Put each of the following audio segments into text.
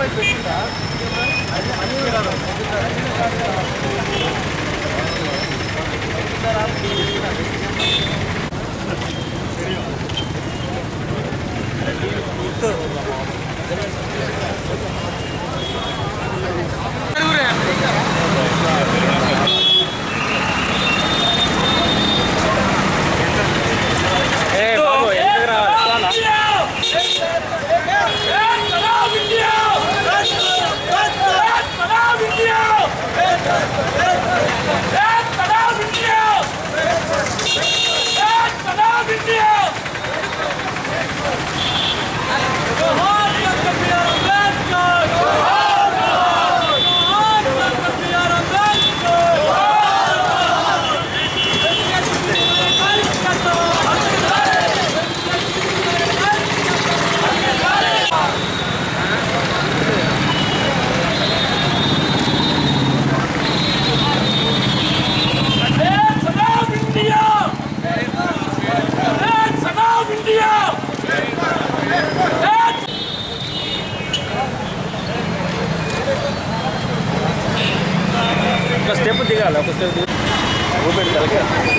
ఒక స్టెప్ దిగాలి ఒక స్టెప్ దిగాలి ఊపెట్టాలి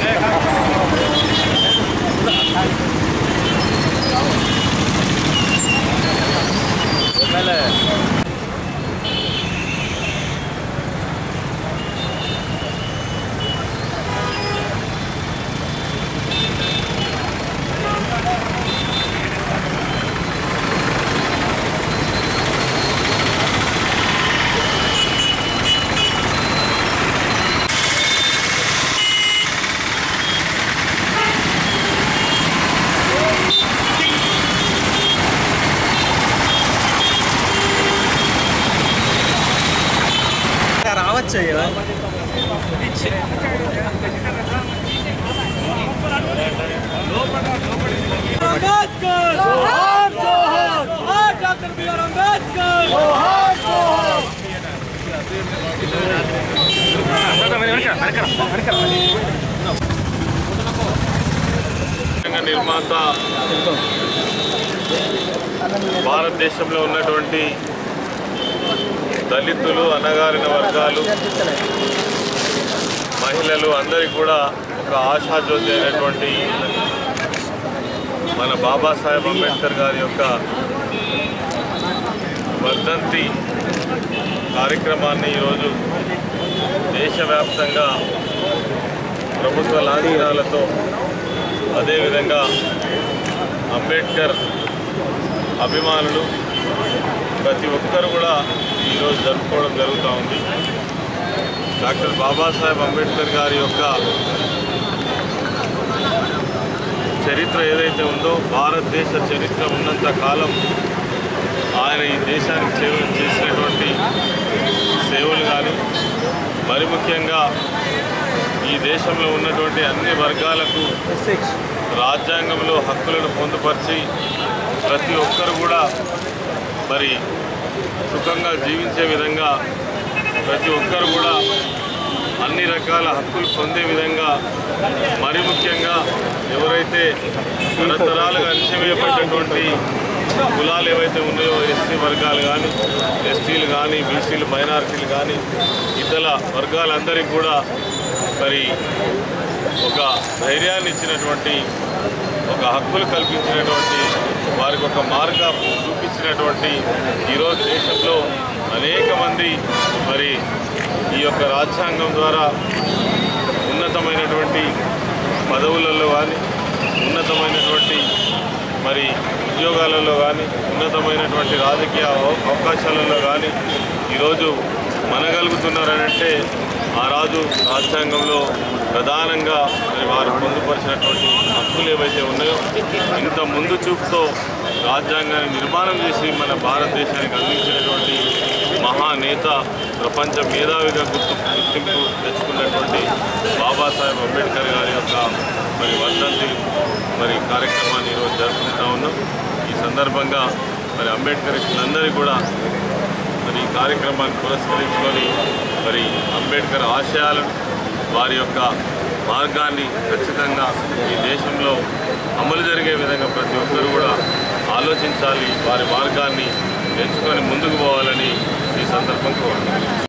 రావచ్చు కదా అంబేద్కర్ జోహార్ జోహార్ జోహార్ డాక్టర్ బిఆర్ అంబేద్కర్ జోహార్ జోహార్ రాజ్యాంగ నిర్మాత భారతదేశంలో ఉన్నటువంటి దళితులు అణగారిన వర్గాలు మహిళలు అందరికీ కూడా ఒక ఆశాజ్యోతి అయినటువంటి మన బాబాసాహెబ్ అంబేద్కర్ గారి యొక్క వర్ధంతి కార్యక్రమాన్ని ఈరోజు దేశవ్యాప్తంగా ప్రభుత్వ లాంఛనాలతో అదేవిధంగా అంబేద్కర్ అభిమానులు ప్రతి ఒక్కరు కూడా ఈరోజు జరుపుకోవడం జరుగుతూ ఉంది డాక్టర్ బాబాసాహెబ్ అంబేద్కర్ గారి యొక్క చరిత్ర ఏదైతే ఉందో భారతదేశ చరిత్ర ఉన్నంత కాలం ఆయన ఈ దేశానికి సేవ చేసినటువంటి సేవలు కానీ మరి ముఖ్యంగా ఈ దేశంలో ఉన్నటువంటి అన్ని వర్గాలకు రాజ్యాంగంలో హక్కులను పొందుపరిచి ప్రతి ఒక్కరు కూడా మరి సుఖంగా జీవించే విధంగా ప్రతి ఒక్కరు కూడా అన్ని రకాల హక్కులు పొందే విధంగా మరి ముఖ్యంగా ఎవరైతే తరతరాలుగా అణచివేయబడ్డటువంటి కులాలు ఏవైతే ఉన్నాయో ఎస్సీ వర్గాలు కానీ ఎస్టీలు కానీ బీసీలు మైనారిటీలు కానీ ఇతర వర్గాలందరికీ కూడా మరి ఒక ధైర్యాన్ని ఇచ్చినటువంటి ఒక హక్కులు కల్పించినటువంటి వారికి ఒక మార్గం చూపించినటువంటి ఈరోజు దేశంలో అనేక మంది మరి ఈ యొక్క రాజ్యాంగం ద్వారా ఉన్నతమైనటువంటి పదవులలో కానీ ఉన్నతమైనటువంటి మరి ఉద్యోగాలలో కానీ ఉన్నతమైనటువంటి రాజకీయ అవ- అవకాశాలలో కానీ ఈరోజు మనగలుగుతున్నారనంటే ఆ రాజు రాజ్యాంగంలో ప్రధానంగా మరి వారు పొందుపరిచినటువంటి హక్కులు ఏవైతే ఉన్నాయో ఇంత ముందు చూపుతో రాజ్యాంగాన్ని నిర్మాణం చేసి మన భారతదేశానికి అందించినటువంటి మహానేత ప్రపంచ మేధావిగా గుర్తు గుర్తింపు తెచ్చుకున్నటువంటి బాబాసాహెబ్ అంబేద్కర్ గారి యొక్క మరి వర్ధంతి మరి కార్యక్రమాన్ని ఈరోజు జరుపుకుంటా ఉన్నాం ఈ సందర్భంగా మరి అంబేద్కరిస్టులందరికీ కూడా మరి ఈ కార్యక్రమాన్ని పురస్కరించుకొని మరి అంబేద్కర్ ఆశయాలను వారి యొక్క మార్గాన్ని ఖచ్చితంగా ఈ దేశంలో అమలు జరిగే విధంగా ప్రతి ఒక్కరు కూడా ఆలోచించాలి వారి మార్గాన్ని ఎంచుకొని ముందుకు పోవాలని ఈ సందర్భంగా కోరుతున్నాను